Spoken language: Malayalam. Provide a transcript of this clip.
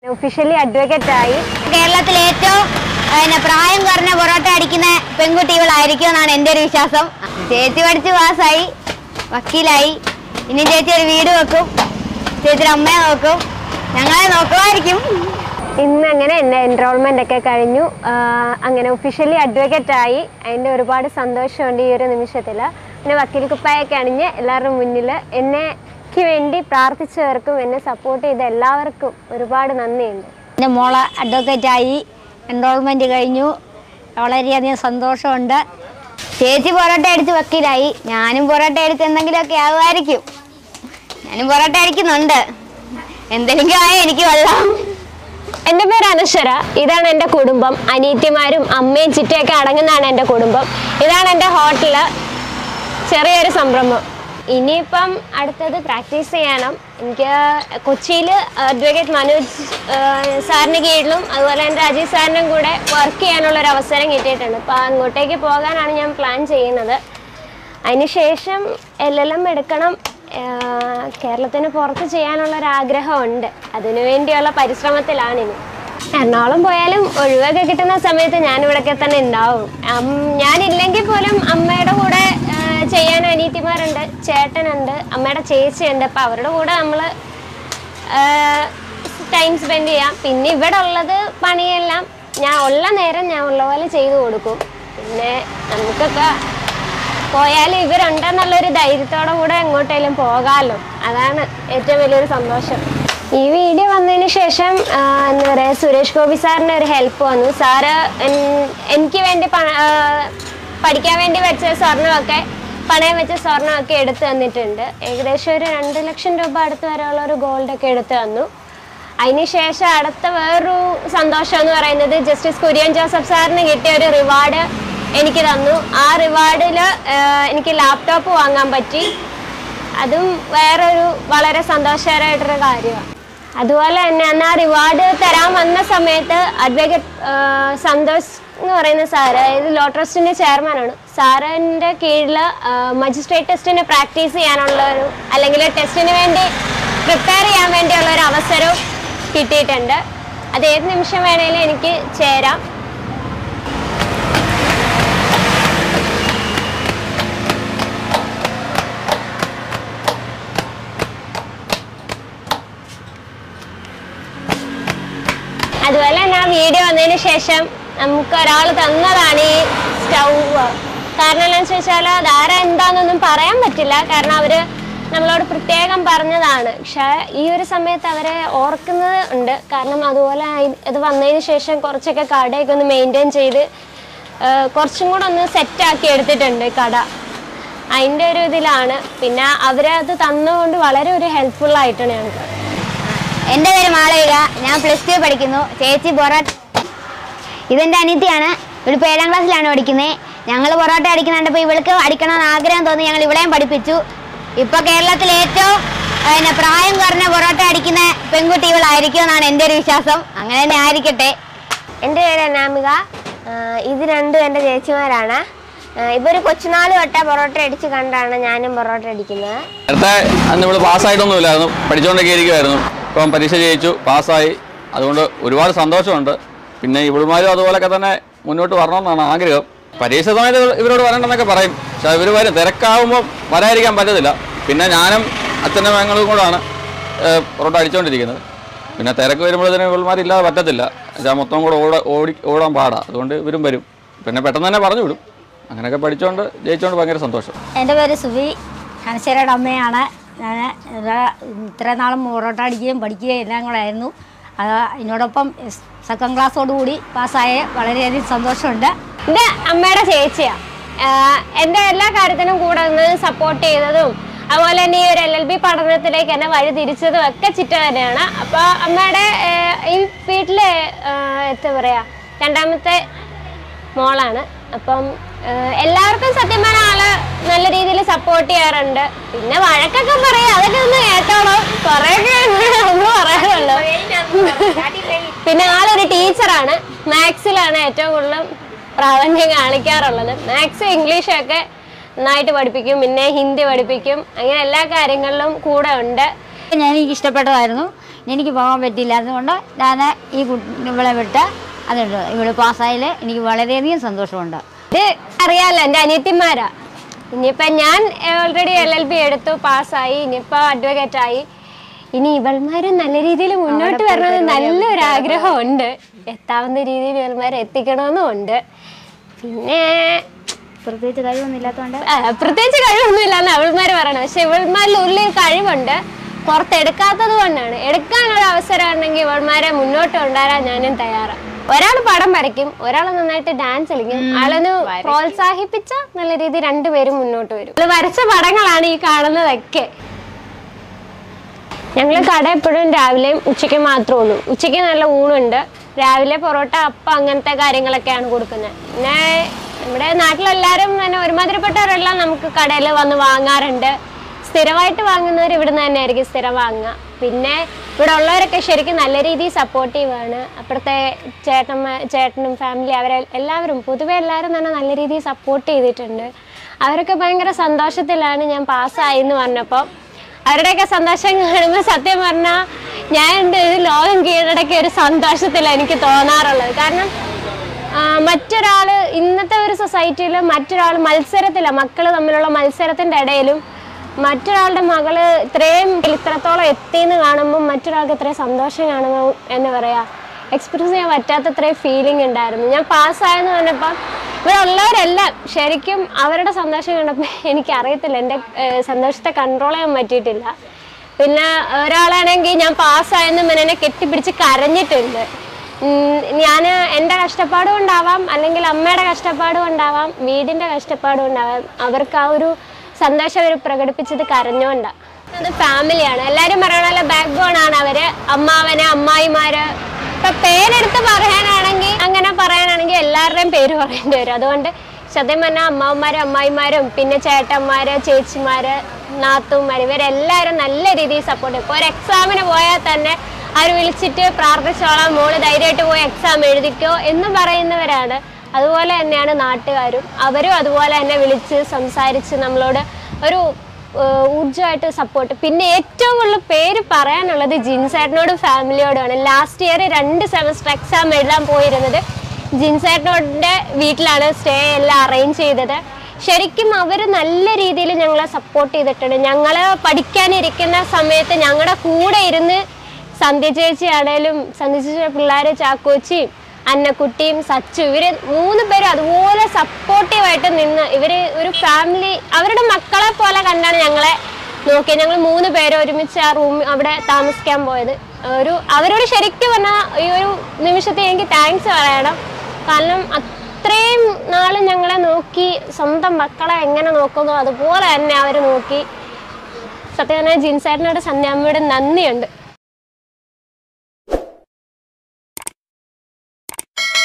ഒഫീഷ്യലി അഡ്വക്കേറ്റ് ആയി കേരളത്തിൽ ഏറ്റവും പിന്നെ പ്രായം കുറഞ്ഞ പൊറോട്ട അടിക്കുന്ന പെൺകുട്ടി ഇവളായിരിക്കും എന്നാണ് എൻ്റെ ഒരു വിശ്വാസം ചേച്ചി പഠിച്ച് പാസ്സായി വക്കീലായി ഇനി ചേച്ചി ഒരു വീട് വെക്കും ചേച്ചിയുടെ അമ്മയെ നോക്കും ഞങ്ങളെ നോക്കുമായിരിക്കും ഇന്ന് അങ്ങനെ എൻ്റെ എൻറോൾമെൻ്റ് ഒക്കെ കഴിഞ്ഞു ആ, അങ്ങനെ ഒഫീഷ്യലി അഡ്വക്കേറ്റ് ആയി അതിൻ്റെ ഒരുപാട് സന്തോഷമുണ്ട് ഈ ഒരു നിമിഷത്തിൽ പിന്നെ വക്കീൽ കുപ്പായൊക്കെ അണിഞ്ഞ് എല്ലാവരുടെ മുന്നിൽ എന്നെക്ക് വേണ്ടി പ്രാർത്ഥിച്ചവർക്കും എന്നെ സപ്പോർട്ട് ചെയ്ത എല്ലാവർക്കും ഒരുപാട് നന്ദിയുണ്ട് എൻ്റെ മോളെ അഡ്വക്കേറ്റായി എൻറോൾമെൻറ്റ് കഴിഞ്ഞു വളരെയധികം സന്തോഷമുണ്ട് ചേച്ചി പൊറോട്ട അടിച്ച് വക്കീലായി ഞാനും പൊറോട്ട അടിച്ച് എന്തെങ്കിലുമൊക്കെ ആകുമായിരിക്കും ഞാനും പൊറോട്ട അടിക്കുന്നുണ്ട് എന്തെങ്കിലും ആയ എനിക്ക് വെള്ളം എൻ്റെ പേര് അനശ്വര ഇതാണ് എൻ്റെ കുടുംബം അനിയത്തിമാരും അമ്മയും ചിറ്റയൊക്കെ അടങ്ങുന്നതാണ് എൻ്റെ കുടുംബം ഇതാണ് എൻ്റെ ഹോട്ടല് ചെറിയൊരു സംരംഭം ഇനിയിപ്പം അടുത്തത് പ്രാക്ടീസ് ചെയ്യണം എനിക്ക് കൊച്ചിയിൽ അഡ്വക്കേറ്റ് മനോജ് ആ, സാറിന് കീഴിലും അതുപോലെ തന്നെ രാജീവ് സാറിനും കൂടെ വർക്ക് ചെയ്യാനുള്ള ഒരു അവസരം കിട്ടിയിട്ടുണ്ട് അപ്പോൾ അങ്ങോട്ടേക്ക് പോകാനാണ് ഞാൻ പ്ലാൻ ചെയ്യുന്നത് അതിനുശേഷം എൽ എൽ എം എടുക്കണം ആ, കേരളത്തിന് പുറത്ത് ചെയ്യാനുള്ള ഒരു ആഗ്രഹമുണ്ട് അതിനുവേണ്ടിയുള്ള പരിശ്രമത്തിലാണിനി എറണാകുളം പോയാലും ഒഴിവൊക്കെ കിട്ടുന്ന സമയത്ത് ഞാൻ ഇവിടെയൊക്കെ തന്നെ ഉണ്ടാവും അം- ഞാനില്ലെങ്കിൽ പോലും അമ്മയുടെ കൂടെ ആ, ചെയ്യാൻ അനിയത്തിമാരുണ്ട് ചേട്ടനുണ്ട് അമ്മയുടെ ചേച്ചിയുണ്ട് അപ്പം അവരുടെ കൂടെ നമ്മൾ ടൈം സ്പെൻഡ് ചെയ്യാം പിന്നെ ഇവിടെ ഉള്ളത് പണിയെല്ലാം ഞാൻ ഉള്ള നേരം ഞാൻ ഉള്ള പോലെ ചെയ്തു കൊടുക്കും പിന്നെ നമുക്കൊക്കെ പോയാൽ ഇവരുണ്ടെന്നുള്ളൊരു ധൈര്യത്തോടെ കൂടെ എങ്ങോട്ടേലും പോകാമല്ലോ അതാണ് ഏറ്റവും വലിയൊരു സന്തോഷം ഈ വീഡിയോ വന്നതിന് ശേഷം ആ, എന്താ പറയുക സുരേഷ് ഗോപി സാറിൻ്റെ ഒരു ഹെൽപ്പ് വന്നു സാറ് എൻ- എനിക്ക് വേണ്ടി പണ- ആ, പഠിക്കാൻ വേണ്ടി വെച്ച സ്വർണ്ണമൊക്കെ പണയം വെച്ച സ്വർണ്ണമൊക്കെ എടുത്തു തന്നിട്ടുണ്ട് ഏകദേശം ഒരു രണ്ട് ലക്ഷം രൂപ അടുത്ത് വരെയുള്ള ഒരു ഗോൾഡൊക്കെ എടുത്തു തന്നു അതിനുശേഷം അടുത്ത വേറൊരു സന്തോഷം എന്ന് പറയുന്നത് ജസ്റ്റിസ് കുര്യൻ ജോസഫ് സാറിന് കിട്ടിയ ഒരു റിവാർഡ് എനിക്ക് തന്നു ആ റിവാർഡിൽ എനിക്ക് ലാപ്ടോപ്പ് വാങ്ങാൻ പറ്റി അതും വേറൊരു വളരെ സന്തോഷകരമായിട്ടൊരു കാര്യമാണ് അതുപോലെ തന്നെ അന്ന് ആ റിവാർഡ് തരാൻ വന്ന സമയത്ത് അഡ്വക്കേറ്റ് സന്തോഷ് എന്ന് പറയുന്ന സാറ് അതായത് ലോ ട്രസ്റ്റിൻ്റെ ചെയർമാനാണ് സാറിൻ്റെ കീഴിൽ മജിസ്ട്രേറ്റ് ടെസ്റ്റിന് പ്രാക്ടീസ് ചെയ്യാനുള്ള ഒരു അല്ലെങ്കിൽ ടെസ്റ്റിന് വേണ്ടി പ്രിപ്പയർ ചെയ്യാൻ വേണ്ടിയുള്ള ഒരു അവസരവും കിട്ടിയിട്ടുണ്ട് അത് ഏത് നിമിഷം വേണേലും എനിക്ക് ചേരാം അതുപോലെ തന്നെ ആ വീഡിയോ വന്നതിന് ശേഷം നമുക്ക് ഒരാൾ തന്നതാണ് ഈ സ്റ്റൗവ് കാരണം എന്താണെന്ന് വെച്ചാൽ അതാരാ എന്താണെന്നൊന്നും പറയാൻ പറ്റില്ല കാരണം അവര് നമ്മളോട് പ്രത്യേകം പറഞ്ഞതാണ് പക്ഷെ ഈ ഒരു സമയത്ത് അവരെ ഓർക്കുന്നത് ഉണ്ട് കാരണം അതുപോലെ ആയി- ഇത് വന്നതിന് ശേഷം കുറച്ചൊക്കെ കടയൊക്കെ ഒന്ന് മെയിൻറ്റെയിൻ ചെയ്ത് ആ, കുറച്ചും കൂടെ ഒന്ന് സെറ്റാക്കി എടുത്തിട്ടുണ്ട് കട അതിൻ്റെ ഒരു ഇതിലാണ് പിന്നെ അവരത് തന്നുകൊണ്ട് വളരെ ഒരു ഹെൽപ്ഫുൾ ആയിട്ടാണ് ഞങ്ങൾക്ക് എൻ്റെ പേര് മാളവിക ഞാൻ പ്ലസ് ടു പഠിക്കുന്നു ചേച്ചി പൊറോട്ട ഇതെൻ്റെ അനിയത്തിയാണ് ഇവളിപ്പോൾ ഏഴാം ക്ലാസ്സിലാണ് പഠിക്കുന്നത് ഞങ്ങൾ പൊറോട്ട അടിക്കുന്നുണ്ടപ്പോൾ ഇവൾക്ക് അടിക്കണമെന്ന് ആഗ്രഹം തോന്നി ഞങ്ങൾ ഇവിടെയും പഠിപ്പിച്ചു ഇപ്പോൾ കേരളത്തിൽ ഏറ്റവും പിന്നെ പ്രായം കുറഞ്ഞ പൊറോട്ട അടിക്കുന്ന പെൺകുട്ടി ഇവളായിരിക്കും എന്നാണ് എൻ്റെ ഒരു വിശ്വാസം അങ്ങനെ തന്നെ ആയിരിക്കട്ടെ എൻ്റെ പേര് അനാമിക ആ, ഇത് രണ്ടും എൻ്റെ ചേച്ചിമാരാണ് ഇവര് കൊച്ചുനാൾ തൊട്ടേ പൊറോട്ട അടിച്ച് കണ്ടാണ് ഞാനും പൊറോട്ട അടിക്കുന്നത് നേരത്തെ അന്ന് ഇവിടെ പാസ്സായിട്ടൊന്നുമില്ലായിരുന്നു പഠിച്ചുകൊണ്ടൊക്കെ ഇരിക്കുമായിരുന്നു ഇപ്പം പരീക്ഷ ജയിച്ചു പാസ്സായി അതുകൊണ്ട് ഒരുപാട് സന്തോഷമുണ്ട് പിന്നെ ഇവിടുമാരും അതുപോലൊക്കെ തന്നെ മുന്നോട്ട് വരണമെന്നാണ് ആഗ്രഹം പരീക്ഷ സമയത്ത് ഇവരോട് വരണമെന്നൊക്കെ പറയും പക്ഷേ ഇവർ വരും തിരക്കാവുമ്പോൾ വരാതിരിക്കാൻ പറ്റത്തില്ല പിന്നെ ഞാനും അച്ഛൻ്റെ മകളും കൂടാണ് ഏഹ്, പൊറോട്ട അടിച്ചുകൊണ്ടിരിക്കുന്നത് പിന്നെ തിരക്ക് വരുമ്പോഴത്തേനും ഇവന്മാരില്ലാതെ പറ്റത്തില്ല എന്നുവെച്ചാൽ മൊത്തം കൂടെ ഓട ഓടി ഓടാൻ പാടാ അതുകൊണ്ട് ഇവരും വരും പിന്നെ പെട്ടെന്ന് തന്നെ പറഞ്ഞു വിടും അങ്ങനെയൊക്കെ പഠിച്ചുകൊണ്ട് ജയിച്ചുകൊണ്ട് ഭയങ്കര സന്തോഷം എൻ്റെ പേര് സുബി ഹനശ്വരയുടെ അമ്മയാണ് ഞാൻ ഇത്ര നാളും പൊറോട്ട അടിക്കുകയും പഠിക്കുകയും എല്ലാം കൂടെ ആയിരുന്നു അത് അതിനോടൊപ്പം സെക്കൻഡ് ക്ലാസ്സോടുകൂടി പാസ്സായ വളരെയധികം സന്തോഷമുണ്ട് ഇത് അമ്മയുടെ ചേച്ചിയാ ആഹ് എൻ്റെ എല്ലാ കാര്യത്തിനും കൂടെ നിന്ന് സപ്പോർട്ട് ചെയ്തതും അതുപോലെ തന്നെ ഈ ഒരു എൽ എൽ ബി പഠനത്തിലേക്ക് എന്നെ വഴി തിരിച്ചതും ഒക്കെ ചിറ്റ തന്നെയാണ് അപ്പോൾ അമ്മയുടെ ആഹ് ഈ വീട്ടിലെ ആഹ് എന്താ പറയുക രണ്ടാമത്തെ മോളാണ് അപ്പം ആഹ് എല്ലാവർക്കും സത്യം പറഞ്ഞാൽ ആള് നല്ല രീതിയിൽ സപ്പോർട്ട് ചെയ്യാറുണ്ട് പിന്നെ വഴക്കൊക്കെ പറയാം അതൊക്കെ ഒന്ന് കേട്ടോളൂ കുറേയൊക്കെ നമ്മൾ പറയാറുള്ളൂ പിന്നെ ആളൊരു ടീച്ചറാണ് മാത്സിലാണ് ഏറ്റവും കൂടുതലും പ്രാധാന്യം കാണിക്കാറുള്ളത് മാത്സ് ഇംഗ്ലീഷും ഒക്കെ നന്നായിട്ട് പഠിപ്പിക്കും പിന്നെ ഹിന്ദി പഠിപ്പിക്കും അങ്ങനെ എല്ലാ കാര്യങ്ങളിലും കൂടെ ഉണ്ട് ഞാൻ എനിക്ക് ഇഷ്ടപ്പെട്ടതായിരുന്നു എനിക്ക് പോകാൻ പറ്റില്ല അതുകൊണ്ട് ഞാൻ ഈ കുട്ടി ഇവളെ വിട്ട് അതുണ്ട് ഇവള് പാസ്സായാൽ എനിക്ക് വളരെയധികം സന്തോഷമുണ്ട് ഇത് അറിയാലോ എൻ്റെ അനിയത്തിമാരാ ഇനിയിപ്പോ ഞാൻ ഓൾറെഡി എൽ എൽ ബി എടുത്തു പാസ്സായി ഇനിയിപ്പോ അഡ്വക്കേറ്റ് ആയി ഇനി ഇവൾമാര് നല്ല രീതിയിൽ മുന്നോട്ട് വരണമെന്ന് നല്ലൊരു ആഗ്രഹമുണ്ട് എത്താവുന്ന രീതിയിൽ ഇവൾമാരെ എത്തിക്കണമെന്നും ഉണ്ട് പിന്നെ പ്രത്യേകിച്ച് കഴിവൊന്നും ഇല്ലാത്തതുകൊണ്ട് ആ, പ്രത്യേകിച്ച് കഴിവൊന്നും ഇല്ലാന്ന് അവൾമാര് പറയണം പക്ഷെ ഇവൾമാരിൽ ഉള്ളിൽ കഴിവുണ്ട് പുറത്തെടുക്കാത്തത് കൊണ്ടാണ് എടുക്കാനുള്ള അവസരം ഉണ്ടെങ്കിൽ ഇവൾമാരെ മുന്നോട്ട് കൊണ്ടുവരാൻ ഞാനും തയ്യാറാണ് ഒരാൾ പടം വരയ്ക്കും ഒരാൾ നന്നായിട്ട് ഡാൻസ് കളിക്കും ആളൊന്ന് പ്രോത്സാഹിപ്പിച്ച നല്ല രീതിയിൽ രണ്ടുപേരും മുന്നോട്ട് വരും ഇത് വരച്ച പടങ്ങളാണ് ഈ കാണുന്നതൊക്കെ ഞങ്ങൾ കട എപ്പോഴും രാവിലെയും ഉച്ചയ്ക്ക് മാത്രമേ ഉള്ളൂ ഉച്ചയ്ക്ക് നല്ല ഊണുണ്ട് രാവിലെ പൊറോട്ട അപ്പം അങ്ങനത്തെ കാര്യങ്ങളൊക്കെയാണ് കൊടുക്കുന്നത് പിന്നെ നമ്മുടെ നാട്ടിലെല്ലാവരും തന്നെ ഒരുമാതിരിപ്പെട്ടവരെല്ലാം നമുക്ക് കടയിൽ വന്ന് വാങ്ങാറുണ്ട് സ്ഥിരമായിട്ട് വാങ്ങുന്നവർ ഇവിടുന്ന് തന്നെ ആയിരിക്കും സ്ഥിരം വാങ്ങുക പിന്നെ ഇവിടെ ഉള്ളവരൊക്കെ ശരിക്കും നല്ല രീതിയിൽ സപ്പോർട്ടീവാണ് അപ്പുറത്തെ ചേട്ടന്മ ചേട്ടനും ഫാമിലി അവരെ എല്ലാവരും പൊതുവെ എല്ലാവരും തന്നെ നല്ല രീതിയിൽ സപ്പോർട്ട് ചെയ്തിട്ടുണ്ട് അവരൊക്കെ ഭയങ്കര സന്തോഷത്തിലാണ് ഞാൻ പാസ്സായി എന്ന് പറഞ്ഞപ്പോൾ അവരുടെയൊക്കെ സന്തോഷം കാണുമ്പോൾ സത്യം പറഞ്ഞാൽ ഞാൻ എൻ്റെ ഒരു ലോകം കീഴടക്കിയ ഒരു സന്തോഷത്തിലാണ് എനിക്ക് തോന്നാറുള്ളത് കാരണം ആ, മറ്റൊരാള് ഇന്നത്തെ ഒരു സൊസൈറ്റിയിൽ മറ്റൊരാൾ മത്സരത്തില്ല മക്കൾ തമ്മിലുള്ള മത്സരത്തിൻ്റെ ഇടയിലും മറ്റൊരാളുടെ മകള് ഇത്രയും ഇത്രത്തോളം എത്തിയെന്ന് കാണുമ്പോൾ മറ്റൊരാൾക്ക് ഇത്രയും സന്തോഷം കാണുമ്പോൾ എന്ന് പറയാ എക്സ്പ്രസ് ചെയ്യാൻ പറ്റാത്ത ഇത്രയും ഫീലിംഗ് ഉണ്ടായിരുന്നു ഞാൻ പാസ്സായെന്ന് പറഞ്ഞപ്പോൾ ഇവിടെ ഉള്ളവരെല്ലാം ശരിക്കും അവരുടെ സന്തോഷം കണ്ടപ്പോൾ എനിക്ക് അറിയത്തില്ല എൻ്റെ ഏഹ്, സന്തോഷത്തെ കൺട്രോൾ ചെയ്യാൻ പറ്റിയിട്ടില്ല പിന്നെ ഒരാളാണെങ്കിൽ ഞാൻ പാസ്സായെന്നും എന്നെ കെട്ടിപ്പിടിച്ച് കരഞ്ഞിട്ടുണ്ട് ഞാൻ എൻ്റെ കഷ്ടപ്പാട് കൊണ്ടാവാം അല്ലെങ്കിൽ അമ്മയുടെ കഷ്ടപ്പാട് കൊണ്ടാവാം വീടിൻ്റെ കഷ്ടപ്പാട് കൊണ്ടാവാം അവർക്ക് ആ ഒരു സന്തോഷം അവർ പ്രകടിപ്പിച്ചത് കരഞ്ഞോണ്ടാണ് അത് ഫാമിലിയാണ് എല്ലാവരും പറയണല്ലോ ബാക്ക് ബോൺ ആണ് അവര് അമ്മാവന് അമ്മായിമാര് ഇപ്പൊ പേരെടുത്ത് പറയാനാണെങ്കിൽ അങ്ങനെ പറയാനാണെങ്കിൽ എല്ലാവരുടെയും പേര് പറയേണ്ടി വരും അതുകൊണ്ട് സത്യം പറഞ്ഞാൽ അമ്മാവന്മാരും അമ്മായിമാരും പിന്നെ ചേട്ടന്മാര് ചേച്ചിമാര് നാത്തുമാര് ഇവരെല്ലാവരും നല്ല രീതിയിൽ സപ്പോർട്ട് ചെയ്യും ഇപ്പോൾ ഒരു എക്സാമിന് പോയാൽ തന്നെ അവർ വിളിച്ചിട്ട് പ്രാർത്ഥിച്ചോളാം മോള് ധൈര്യമായിട്ട് പോയി എക്സാം എഴുതിക്കോ എന്ന് പറയുന്നവരാണ് അതുപോലെ തന്നെയാണ് നാട്ടുകാരും അവരും അതുപോലെ തന്നെ വിളിച്ച് സംസാരിച്ച് നമ്മളോട് ഒരു ഏഹ് ഊർജ്ജമായിട്ട് സപ്പോർട്ട് പിന്നെ ഏറ്റവും കൂടുതൽ പേര് പറയാനുള്ളത് ജിൻസേട്ടനോടും ഫാമിലിയോടുമാണ് ലാസ്റ്റ് ഇയർ രണ്ട് സെമസ്റ്റർ എക്സാം എഴുതാൻ പോയിരുന്നത് ജിൻസേട്ടനോടിൻ്റെ വീട്ടിലാണ് സ്റ്റേ എല്ലാം അറേഞ്ച് ചെയ്തത് ശരിക്കും അവർ നല്ല രീതിയിൽ ഞങ്ങളെ സപ്പോർട്ട് ചെയ്തിട്ടുണ്ട് ഞങ്ങൾ പഠിക്കാനിരിക്കുന്ന സമയത്ത് ഞങ്ങളുടെ കൂടെ ഇരുന്ന് സന്ധ്യ ചേച്ചി ആണേലും സന്ധ്യ ചേച്ചി പിള്ളേരെ ചാക്കോച്ചിയും അന്നക്കുട്ടിയും സച്ചു ഇവര് മൂന്ന് പേരും അതുപോലെ സപ്പോർട്ടീവായിട്ട് നിന്ന് ഇവര് ഒരു ഫാമിലി അവരുടെ മക്കളെ പോലെ കണ്ടാണ് ഞങ്ങളെ നോക്കിയത് ഞങ്ങൾ മൂന്ന് പേര് ഒരുമിച്ച് ആ റൂം അവിടെ താമസിക്കാൻ പോയത് ഒരു അവരോട് ശരിക്കും പറഞ്ഞാൽ ഈ ഒരു നിമിഷത്തിൽ എനിക്ക് താങ്ക്സ് പറയണം കാരണം അത്രയും നാൾ ഞങ്ങളെ നോക്കി സ്വന്തം മക്കളെ എങ്ങനെ നോക്കുന്നു അതുപോലെ തന്നെ അവർ നോക്കി സത്യം പറഞ്ഞാൽ ജിൻസേട്ടനോട് സന്ധ്യാമ്മയോട് നന്ദിയുണ്ട്